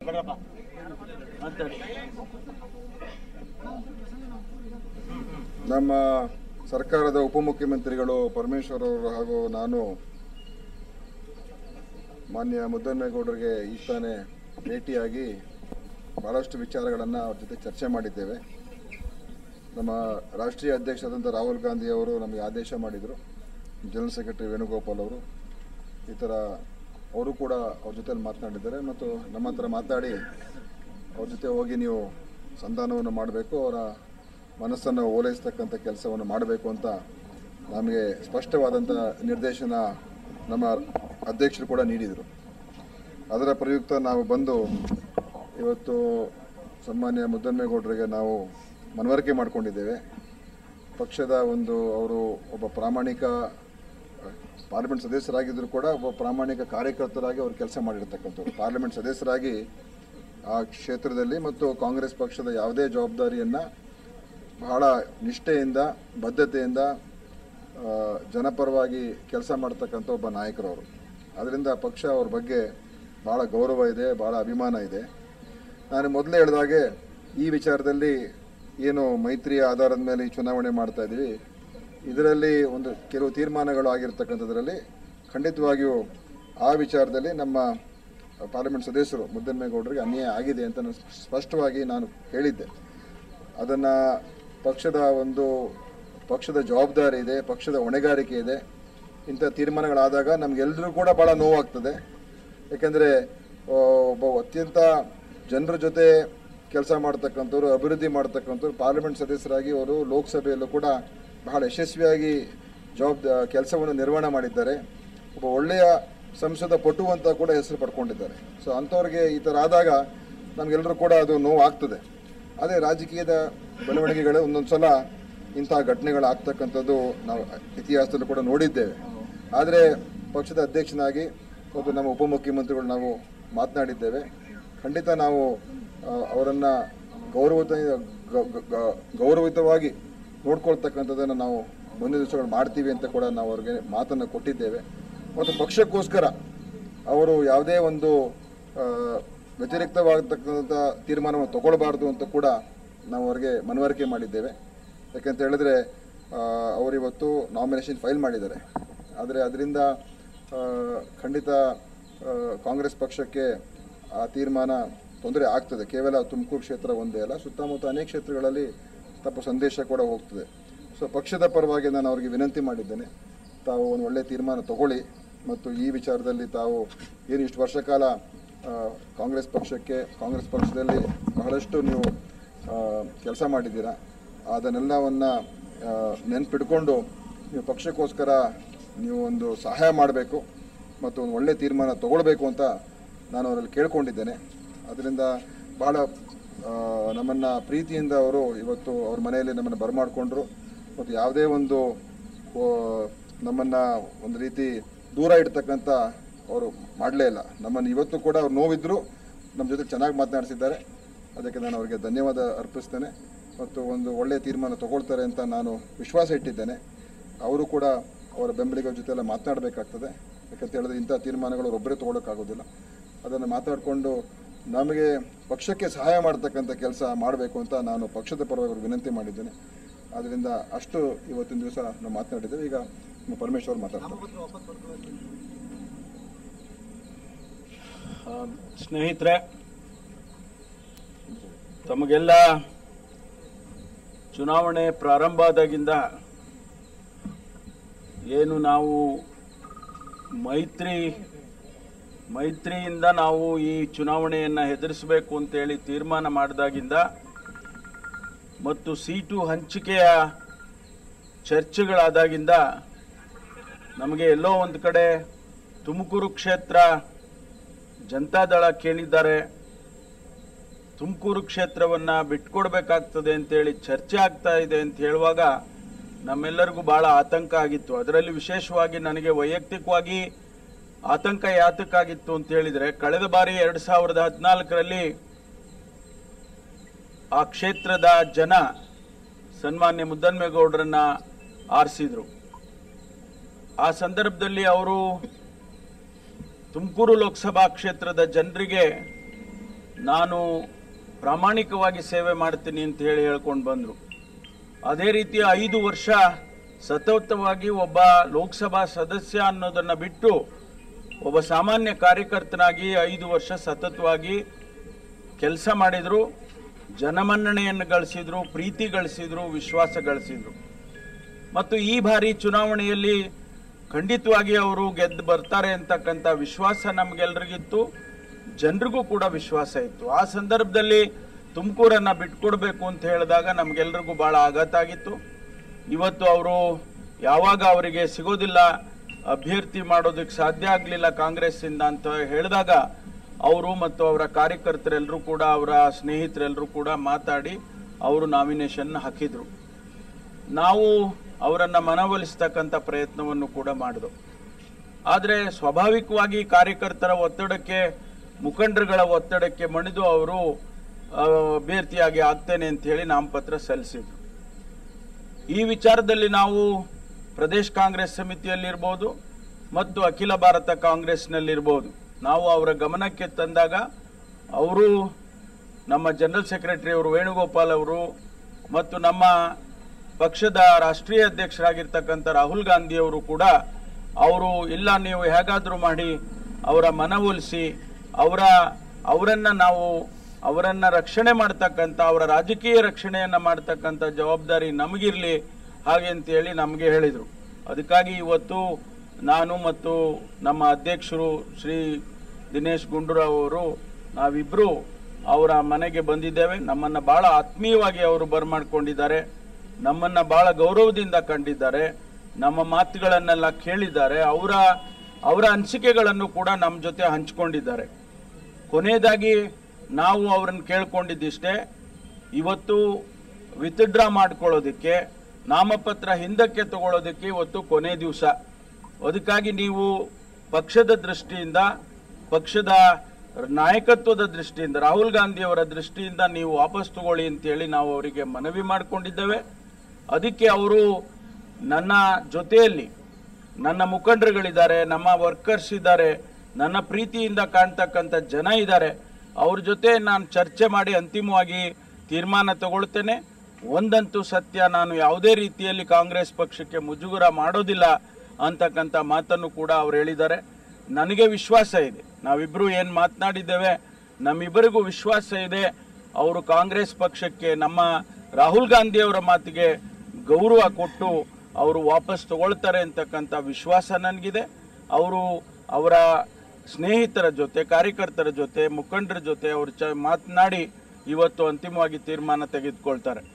ಬರಪ್ಪ ಮಾತಾಡಿ ನಮ್ಮ ಸರ್ಕಾರದ ಉಪಮುಖ್ಯಮಂತ್ರಿಗಳು ಪರಮೇಶ್ವರ್ ಅವರು ಹಾಗೂ ನಾನು ಮಾನ್ಯ ಮುದ್ದನ್ಮೇಗೌಡರಿಗೆ ಈ ತಾನೇ ಭೇಟಿಯಾಗಿ ಭಾಳಷ್ಟು ವಿಚಾರಗಳನ್ನು ಅವ್ರ ಜೊತೆ ಚರ್ಚೆ ಮಾಡಿದ್ದೇವೆ ನಮ್ಮ ರಾಷ್ಟ್ರೀಯ ಅಧ್ಯಕ್ಷರಾದಂಥ ರಾಹುಲ್ ಗಾಂಧಿ ಅವರು ನಮಗೆ ಆದೇಶ ಮಾಡಿದರು ಜನರಲ್ ಸೆಕ್ರೆಟರಿ ವೇಣುಗೋಪಾಲ್ ಅವರು ಈ ಥರ ಅವರು ಕೂಡ ಅವ್ರ ಜೊತೆಲಿ ಮಾತನಾಡಿದ್ದಾರೆ ಮತ್ತು ನಮ್ಮ ಹತ್ರ ಮಾತಾಡಿ ಅವ್ರ ಜೊತೆ ಹೋಗಿ ನೀವು ಸಂಧಾನವನ್ನು ಮಾಡಬೇಕು ಅವರ ಮನಸ್ಸನ್ನು ಓಲೈಸ್ತಕ್ಕಂಥ ಕೆಲಸವನ್ನು ಮಾಡಬೇಕು ಅಂತ ನಮಗೆ ಸ್ಪಷ್ಟವಾದಂಥ ನಿರ್ದೇಶನ ನಮ್ಮ ಅಧ್ಯಕ್ಷರು ಕೂಡ ನೀಡಿದರು ಅದರ ಪ್ರಯುಕ್ತ ನಾವು ಬಂದು ಇವತ್ತು ಸನ್ಮಾನ್ಯ ಮುದ್ದನ್ಮೇಗೌಡರಿಗೆ ನಾವು ಮನವರಿಕೆ ಮಾಡಿಕೊಂಡಿದ್ದೇವೆ ಪಕ್ಷದ ಒಂದು ಅವರು ಒಬ್ಬ ಪ್ರಾಮಾಣಿಕ ಪಾರ್ಲಿಮೆಂಟ್ ಸದಸ್ಯರಾಗಿದ್ದರೂ ಕೂಡ ಒಬ್ಬ ಪ್ರಾಮಾಣಿಕ ಕಾರ್ಯಕರ್ತರಾಗಿ ಅವರು ಕೆಲಸ ಮಾಡಿರ್ತಕ್ಕಂಥವ್ರು ಪಾರ್ಲಿಮೆಂಟ್ ಸದಸ್ಯರಾಗಿ ಆ ಕ್ಷೇತ್ರದಲ್ಲಿ ಮತ್ತು ಕಾಂಗ್ರೆಸ್ ಪಕ್ಷದ ಯಾವುದೇ ಜವಾಬ್ದಾರಿಯನ್ನು ಬಹಳ ನಿಷ್ಠೆಯಿಂದ ಬದ್ಧತೆಯಿಂದ ಆ, ಜನಪರವಾಗಿ ಕೆಲಸ ಮಾಡ್ತಕ್ಕಂಥ ಒಬ್ಬ ನಾಯಕರವರು ಅದರಿಂದ ಪಕ್ಷ ಅವ್ರ ಬಗ್ಗೆ ಭಾಳ ಗೌರವ ಇದೆ ಭಾಳ ಅಭಿಮಾನ ಇದೆ ನಾನು ಮೊದಲೇ ಹೇಳಿದಾಗೆ ಈ ವಿಚಾರದಲ್ಲಿ ಏನು ಮೈತ್ರಿಯ ಆಧಾರದ ಮೇಲೆ ಈ ಚುನಾವಣೆ ಮಾಡ್ತಾ ಇದ್ದೀವಿ ಇದರಲ್ಲಿ ಒಂದು ಕೆಲವು ತೀರ್ಮಾನಗಳು ಆಗಿರ್ತಕ್ಕಂಥದ್ರಲ್ಲಿ ಖಂಡಿತವಾಗಿಯೂ ಆ ವಿಚಾರದಲ್ಲಿ ನಮ್ಮ ಪಾರ್ಲಿಮೆಂಟ್ ಸದಸ್ಯರು ಮುದ್ದನ್ಮೇಗೌಡರಿಗೆ ಅನ್ಯಾಯ ಆಗಿದೆ ಅಂತ ನಾನು ಸ್ಪಷ್ಟವಾಗಿ ನಾನು ಹೇಳಿದ್ದೆ ಅದನ್ನು ಪಕ್ಷದ ಒಂದು ಪಕ್ಷದ ಜವಾಬ್ದಾರಿ ಇದೆ ಪಕ್ಷದ ಹೊಣೆಗಾರಿಕೆ ಇದೆ ಇಂಥ ತೀರ್ಮಾನಗಳಾದಾಗ ನಮಗೆಲ್ಲರೂ ಕೂಡ ಭಾಳ ನೋವಾಗ್ತದೆ ಯಾಕೆಂದರೆ ಒಬ್ಬ ಅತ್ಯಂತ ಜನರ ಜೊತೆ ಕೆಲಸ ಮಾಡ್ತಕ್ಕಂಥವ್ರು ಅಭಿವೃದ್ಧಿ ಮಾಡ್ತಕ್ಕಂಥವ್ರು ಪಾರ್ಲಿಮೆಂಟ್ ಸದಸ್ಯರಾಗಿ ಅವರು ಲೋಕಸಭೆಯಲ್ಲೂ ಕೂಡ ಬಹಳ ಯಶಸ್ವಿಯಾಗಿ ಜವಾಬ್ದ ಕೆಲಸವನ್ನು ನಿರ್ವಹಣೆ ಮಾಡಿದ್ದಾರೆ ಒಬ್ಬ ಒಳ್ಳೆಯ ಸಂಸದ ಪಟು ಅಂತ ಕೂಡ ಹೆಸರು ಪಡ್ಕೊಂಡಿದ್ದಾರೆ ಸೊ ಅಂಥವ್ರಿಗೆ ಈ ಥರ ಆದಾಗ ನಮಗೆಲ್ಲರೂ ಕೂಡ ಅದು ನೋವು ಆಗ್ತದೆ ಅದೇ ರಾಜಕೀಯದ ಬೆಳವಣಿಗೆಗಳು ಒಂದೊಂದು ಸಲ ಇಂತಹ ಘಟನೆಗಳಾಗ್ತಕ್ಕಂಥದ್ದು ನಾವು ಇತಿಹಾಸದಲ್ಲೂ ಕೂಡ ನೋಡಿದ್ದೇವೆ ಆದರೆ ಪಕ್ಷದ ಅಧ್ಯಕ್ಷನಾಗಿ ಮತ್ತು ನಮ್ಮ ಉಪಮುಖ್ಯಮಂತ್ರಿಗಳು ನಾವು ಮಾತನಾಡಿದ್ದೇವೆ ಖಂಡಿತ ನಾವು ಅವರನ್ನು ಗೌರವಿತ ಗ- ಗ- ಗ- ಗೌರವಿತವಾಗಿ ನೋಡ್ಕೊಳ್ತಕ್ಕಂಥದ್ದನ್ನು ನಾವು ಮುಂದಿನ ದಿವಸಗಳು ಮಾಡ್ತೀವಿ ಅಂತ ಕೂಡ ನಾವು ಅವ್ರಿಗೆ ಮಾತನ್ನು ಕೊಟ್ಟಿದ್ದೇವೆ ಮತ್ತು ಪಕ್ಷಕ್ಕೋಸ್ಕರ ಅವರು ಯಾವುದೇ ಒಂದು ಆ, ವ್ಯತಿರಿಕ್ತವಾಗತಕ್ಕಂಥ ತೀರ್ಮಾನವನ್ನು ತಗೊಳ್ಬಾರ್ದು ಅಂತ ಕೂಡ ನಾವು ಅವರಿಗೆ ಮನವರಿಕೆ ಮಾಡಿದ್ದೇವೆ ಯಾಕಂತ ಹೇಳಿದ್ರೆ ಆ, ಅವರಿವತ್ತು ನಾಮಿನೇಷನ್ ಫೈಲ್ ಮಾಡಿದ್ದಾರೆ ಆದರೆ ಅದರಿಂದ ಆ, ಖಂಡಿತ ಆ, ಕಾಂಗ್ರೆಸ್ ಪಕ್ಷಕ್ಕೆ ಆ ತೀರ್ಮಾನ ತೊಂದರೆ ಆಗ್ತದೆ ಕೇವಲ ತುಮಕೂರು ಕ್ಷೇತ್ರ ಒಂದೇ ಅಲ್ಲ ಸುತ್ತಮುತ್ತ ಅನೇಕ ಕ್ಷೇತ್ರಗಳಲ್ಲಿ ತಪ್ಪು ಸಂದೇಶ ಕೂಡ ಹೋಗ್ತದೆ ಸೊ ಪಕ್ಷದ ಪರವಾಗಿ ನಾನು ಅವರಿಗೆ ವಿನಂತಿ ಮಾಡಿದ್ದೇನೆ ತಾವು ಒಂದು ಒಳ್ಳೆಯ ತೀರ್ಮಾನ ತಗೊಳ್ಳಿ ಮತ್ತು ಈ ವಿಚಾರದಲ್ಲಿ ತಾವು ಏನು ಇಷ್ಟು ವರ್ಷ ಕಾಲ ಆ, ಕಾಂಗ್ರೆಸ್ ಪಕ್ಷಕ್ಕೆ ಕಾಂಗ್ರೆಸ್ ಪಕ್ಷದಲ್ಲಿ ಬಹಳಷ್ಟು ನೀವು ಕೆಲಸ ಮಾಡಿದ್ದೀರಾ ಅದನ್ನೆಲ್ಲವನ್ನು ನೆನ್ಪಿಟ್ಕೊಂಡು ನೀವು ಪಕ್ಷಕ್ಕೋಸ್ಕರ ನೀವು ಒಂದು ಸಹಾಯ ಮಾಡಬೇಕು ಮತ್ತು ಒಂದು ಒಳ್ಳೆಯ ತೀರ್ಮಾನ ತಗೊಳ್ಬೇಕು ಅಂತ ನಾನು ಅವರಲ್ಲಿ ಕೇಳ್ಕೊಂಡಿದ್ದೇನೆ ಅದರಿಂದ ಭಾಳ ನಮ್ಮನ್ನು ಪ್ರೀತಿಯಿಂದ ಅವರು ಇವತ್ತು ಅವ್ರ ಮನೆಯಲ್ಲಿ ನಮ್ಮನ್ನು ಬರಮಾಡಿಕೊಂಡ್ರು ಮತ್ತು ಯಾವುದೇ ಒಂದು ನಮ್ಮನ್ನು ಒಂದು ರೀತಿ ದೂರ ಇಡ್ತಕ್ಕಂಥ ಅವರು ಮಾಡಲೇ ಇಲ್ಲ ನಮ್ಮನ್ನು ಇವತ್ತು ಕೂಡ ಅವ್ರು ನೋವಿದ್ರು ನಮ್ಮ ಜೊತೆ ಚೆನ್ನಾಗಿ ಮಾತನಾಡಿಸಿದ್ದಾರೆ ಅದಕ್ಕೆ ನಾನು ಅವರಿಗೆ ಧನ್ಯವಾದ ಅರ್ಪಿಸ್ತೇನೆ ಮತ್ತು ಒಂದು ಒಳ್ಳೆಯ ತೀರ್ಮಾನ ತಗೊಳ್ತಾರೆ ಅಂತ ನಾನು ವಿಶ್ವಾಸ ಇಟ್ಟಿದ್ದೇನೆ ಅವರು ಕೂಡ ಅವರ ಬೆಂಬಲಿಗರ ಜೊತೆ ಎಲ್ಲ ಮಾತನಾಡಬೇಕಾಗ್ತದೆ ಯಾಕಂತ ಹೇಳಿದ್ರೆ ಇಂಥ ತೀರ್ಮಾನಗಳು ಒಬ್ಬರೇ ತೊಗೊಳಕ್ಕಾಗೋದಿಲ್ಲ ಅದನ್ನು ಮಾತಾಡಿಕೊಂಡು ನಮಗೆ ಪಕ್ಷಕ್ಕೆ ಸಹಾಯ ಮಾಡ್ತಕ್ಕಂಥ ಕೆಲಸ ಮಾಡಬೇಕು ಅಂತ ನಾನು ಪಕ್ಷದ ಪರವಾಗಿ ಅವ್ರಿಗೆ ವಿನಂತಿ ಮಾಡಿದ್ದೇನೆ ಆದ್ದರಿಂದ ಅಷ್ಟು ಇವತ್ತಿನ ದಿವಸ ನಾವು ಮಾತನಾಡಿದ್ದೇವೆ ಈಗ ನಮ್ಮ ಪರಮೇಶ್ವರ್ ಮಾತಾಡ್ತಾರೆ ಆ, ಸ್ನೇಹಿತರೆ ತಮಗೆಲ್ಲ ಚುನಾವಣೆ ಪ್ರಾರಂಭ ಆದಾಗಿಂದ ಏನು ನಾವು ಮೈತ್ರಿ ಮೈತ್ರಿಯಿಂದ ನಾವು ಈ ಚುನಾವಣೆಯನ್ನು ಹೆದರಿಸಬೇಕು ಅಂತೇಳಿ ತೀರ್ಮಾನ ಮಾಡಿದಾಗಿಂದ ಮತ್ತು ಸೀಟು ಹಂಚಿಕೆಯ ಚರ್ಚೆಗಳಾದಾಗಿಂದ ನಮಗೆ ಎಲ್ಲೋ ಒಂದು ಕಡೆ ತುಮಕೂರು ಕ್ಷೇತ್ರ ಜನತಾದಳ ಕೇಳಿದ್ದಾರೆ ತುಮಕೂರು ಕ್ಷೇತ್ರವನ್ನ ಬಿಟ್ಕೊಡ್ಬೇಕಾಗ್ತದೆ ಅಂತೇಳಿ ಚರ್ಚೆ ಆಗ್ತಾ ಇದೆ ಅಂತ ಹೇಳುವಾಗ ನಮ್ಮೆಲ್ಲರಿಗೂ ಬಹಳ ಆತಂಕ ಆಗಿತ್ತು ಅದರಲ್ಲಿ ವಿಶೇಷವಾಗಿ ನನಗೆ ವೈಯಕ್ತಿಕವಾಗಿ ಆತಂಕ ಯಾತಕ್ಕಾಗಿತ್ತು ಅಂತ ಹೇಳಿದ್ರೆ ಕಳೆದ ಬಾರಿ ಎರಡ್ ಸಾವಿರದ ಹದಿನಾಲ್ಕರಲ್ಲಿ ಆ ಕ್ಷೇತ್ರದ ಜನ ಸನ್ಮಾನ್ಯ ಮುದ್ದನ್ಮೇಗೌಡರನ್ನ ಆರಿಸಿದ್ರು ಆ ಸಂದರ್ಭದಲ್ಲಿ ಅವರು ತುಮಕೂರು ಲೋಕಸಭಾ ಕ್ಷೇತ್ರದ ಜನರಿಗೆ ನಾನು ಪ್ರಾಮಾಣಿಕವಾಗಿ ಸೇವೆ ಮಾಡ್ತೀನಿ ಅಂತ ಹೇಳಿ ಹೇಳ್ಕೊಂಡು ಬಂದರು ಅದೇ ರೀತಿ ಐದು ವರ್ಷ ಸತತವಾಗಿ ಒಬ್ಬ ಲೋಕಸಭಾ ಸದಸ್ಯ ಅನ್ನೋದನ್ನು ಬಿಟ್ಟು ಒಬ್ಬ ಸಾಮಾನ್ಯ ಕಾರ್ಯಕರ್ತನಾಗಿ ಐದು ವರ್ಷ ಸತತವಾಗಿ ಕೆಲಸ ಮಾಡಿದರು ಜನಮನ್ನಣೆಯನ್ನು ಗಳಿಸಿದ್ರು ಪ್ರೀತಿ ಗಳಿಸಿದ್ರು ವಿಶ್ವಾಸ ಗಳಿಸಿದ್ರು ಮತ್ತು ಈ ಬಾರಿ ಚುನಾವಣೆಯಲ್ಲಿ ಖಂಡಿತವಾಗಿ ಅವರು ಗೆದ್ದು ಬರ್ತಾರೆ ಅಂತಕ್ಕಂಥ ವಿಶ್ವಾಸ ನಮಗೆಲ್ಲರಿಗಿತ್ತು ಜನರಿಗೂ ಕೂಡ ವಿಶ್ವಾಸ ಇತ್ತು ಆ ಸಂದರ್ಭದಲ್ಲಿ ತುಮಕೂರನ್ನು ಬಿಟ್ಕೊಡ್ಬೇಕು ಅಂತ ಹೇಳಿದಾಗ ನಮಗೆಲ್ರಿಗೂ ಭಾಳ ಆಘಾತ ಆಗಿತ್ತು ಇವತ್ತು ಅವರು ಯಾವಾಗ ಅವರಿಗೆ ಸಿಗೋದಿಲ್ಲ ಅಭ್ಯರ್ಥಿ ಮಾಡೋದಕ್ಕೆ ಸಾಧ್ಯ ಆಗಲಿಲ್ಲ ಕಾಂಗ್ರೆಸ್ಸಿಂದ ಅಂತ ಹೇಳಿದಾಗ ಅವರು ಮತ್ತು ಅವರ ಕಾರ್ಯಕರ್ತರೆಲ್ಲರೂ ಕೂಡ ಅವರ ಸ್ನೇಹಿತರೆಲ್ಲರೂ ಕೂಡ ಮಾತಾಡಿ ಅವರು ನಾಮಿನೇಷನ್ ಹಾಕಿದರು ನಾವು ಅವರನ್ನು ಮನವೊಲಿಸ್ತಕ್ಕಂಥ ಪ್ರಯತ್ನವನ್ನು ಕೂಡ ಮಾಡಿದೆವು ಆದರೆ ಸ್ವಾಭಾವಿಕವಾಗಿ ಕಾರ್ಯಕರ್ತರ ಒತ್ತಡಕ್ಕೆ ಮುಖಂಡರುಗಳ ಒತ್ತಡಕ್ಕೆ ಮಣಿದು ಅವರು ಆ, ಅಭ್ಯರ್ಥಿಯಾಗಿ ಆಗ್ತೇನೆ ಅಂತ ಹೇಳಿ ನಾಮಪತ್ರ ಸಲ್ಲಿಸಿದ್ರು ಈ ವಿಚಾರದಲ್ಲಿ ನಾವು ಪ್ರದೇಶ್ ಕಾಂಗ್ರೆಸ್ ಸಮಿತಿಯಲ್ಲಿರ್ಬೋದು ಮತ್ತು ಅಖಿಲ ಭಾರತ ಕಾಂಗ್ರೆಸ್ನಲ್ಲಿರ್ಬೋದು ನಾವು ಅವರ ಗಮನಕ್ಕೆ ತಂದಾಗ ಅವರು ನಮ್ಮ ಜನರಲ್ ಸೆಕ್ರೆಟರಿ ಅವರು ವೇಣುಗೋಪಾಲ್ ಅವರು ಮತ್ತು ನಮ್ಮ ಪಕ್ಷದ ರಾಷ್ಟ್ರೀಯ ಅಧ್ಯಕ್ಷರಾಗಿರ್ತಕ್ಕಂಥ ರಾಹುಲ್ ಗಾಂಧಿ ಅವರು ಕೂಡ ಅವರು ಇಲ್ಲ ನೀವು ಹೇಗಾದರೂ ಮಾಡಿ ಅವರ ಮನವೊಲಿಸಿ ಅವರ ಅವರನ್ನ ನಾವು ಅವರನ್ನ ರಕ್ಷಣೆ ಮಾಡ್ತಕ್ಕಂಥ ಅವರ ರಾಜಕೀಯ ರಕ್ಷಣೆಯನ್ನ ಮಾಡ್ತಕ್ಕಂಥ ಜವಾಬ್ದಾರಿ ನಮಗಿರ್ಲಿ ಹಾಗೆ ಅಂತ ಹೇಳಿ ನಮಗೆ ಹೇಳಿದರು ಅದಕ್ಕಾಗಿ ಇವತ್ತು ನಾನು ಮತ್ತು ನಮ್ಮ ಅಧ್ಯಕ್ಷರು ಶ್ರೀ ದಿನೇಶ್ ಗುಂಡೂರಾವ್ ಅವರು ನಾವಿಬ್ಬರು ಅವರ ಮನೆಗೆ ಬಂದಿದ್ದೇವೆ ನಮ್ಮನ್ನು ಬಹಳ ಆತ್ಮೀಯವಾಗಿ ಅವರು ಬರಮಾಡ್ಕೊಂಡಿದ್ದಾರೆ ನಮ್ಮನ್ನ ಬಹಳ ಗೌರವದಿಂದ ಕಂಡಿದ್ದಾರೆ ನಮ್ಮ ಮಾತುಗಳನ್ನೆಲ್ಲ ಕೇಳಿದ್ದಾರೆ ಅವರ ಅವರ ಅನಿಸಿಕೆಗಳನ್ನು ಕೂಡ ನಮ್ಮ ಜೊತೆ ಹಂಚಿಕೊಂಡಿದ್ದಾರೆ ಕೊನೆಯದಾಗಿ ನಾವು ಅವರನ್ನು ಕೇಳ್ಕೊಂಡಿದ್ದಿಷ್ಟೇ ಇವತ್ತು ವಿತ್ಡ್ರಾ ಮಾಡ್ಕೊಳ್ಳೋದಕ್ಕೆ ನಾಮಪತ್ರ ಹಿಂದಕ್ಕೆ ತಗೊಳ್ಳೋದಕ್ಕೆ ಇವತ್ತು ಕೊನೆ ದಿವಸ ಅದಕ್ಕಾಗಿ ನೀವು ಪಕ್ಷದ ದೃಷ್ಟಿಯಿಂದ ಪಕ್ಷದ ನಾಯಕತ್ವದ ದೃಷ್ಟಿಯಿಂದ ರಾಹುಲ್ ಗಾಂಧಿ ಅವರ ದೃಷ್ಟಿಯಿಂದ ನೀವು ವಾಪಸ್ ತಗೊಳ್ಳಿ ಅಂತೇಳಿ ನಾವು ಅವರಿಗೆ ಮನವಿ ಮಾಡಿಕೊಂಡಿದ್ದೇವೆ ಅದಕ್ಕೆ ಅವರು ನನ್ನ ಜೊತೆಯಲ್ಲಿ ನನ್ನ ಮುಖಂಡರುಗಳಿದ್ದಾರೆ ನಮ್ಮ ವರ್ಕರ್ಸ್ ಇದ್ದಾರೆ ನನ್ನ ಪ್ರೀತಿಯಿಂದ ಕಾಣ್ತಕ್ಕಂಥ ಜನ ಇದ್ದಾರೆ ಅವ್ರ ಜೊತೆ ನಾನು ಚರ್ಚೆ ಮಾಡಿ ಅಂತಿಮವಾಗಿ ತೀರ್ಮಾನ ತಗೊಳ್ತೇನೆ ಒಂದಂತೂ ಸತ್ಯ ನಾನು ಯಾವುದೇ ರೀತಿಯಲ್ಲಿ ಕಾಂಗ್ರೆಸ್ ಪಕ್ಷಕ್ಕೆ ಮುಜುಗರ ಮಾಡೋದಿಲ್ಲ ಅಂತಕ್ಕಂಥ ಮಾತನ್ನು ಕೂಡ ಅವ್ರು ಹೇಳಿದ್ದಾರೆ ನನಗೆ ವಿಶ್ವಾಸ ಇದೆ ನಾವಿಬ್ಬರು ಏನು ಮಾತನಾಡಿದ್ದೇವೆ ನಮ್ಮಿಬ್ಬರಿಗೂ ವಿಶ್ವಾಸ ಇದೆ ಅವರು ಕಾಂಗ್ರೆಸ್ ಪಕ್ಷಕ್ಕೆ ನಮ್ಮ ರಾಹುಲ್ ಗಾಂಧಿ ಅವರ ಮಾತಿಗೆ ಗೌರವ ಕೊಟ್ಟು ಅವರು ವಾಪಸ್ ತಗೊಳ್ತಾರೆ ಅಂತಕ್ಕಂಥ ವಿಶ್ವಾಸ ನನಗಿದೆ ಅವರು ಅವರ ಸ್ನೇಹಿತರ ಜೊತೆ ಕಾರ್ಯಕರ್ತರ ಜೊತೆ ಮುಖಂಡರ ಜೊತೆ ಅವರು ಚ ಮಾತನಾಡಿ ಇವತ್ತು ಅಂತಿಮವಾಗಿ ತೀರ್ಮಾನ ತೆಗೆದುಕೊಳ್ತಾರೆ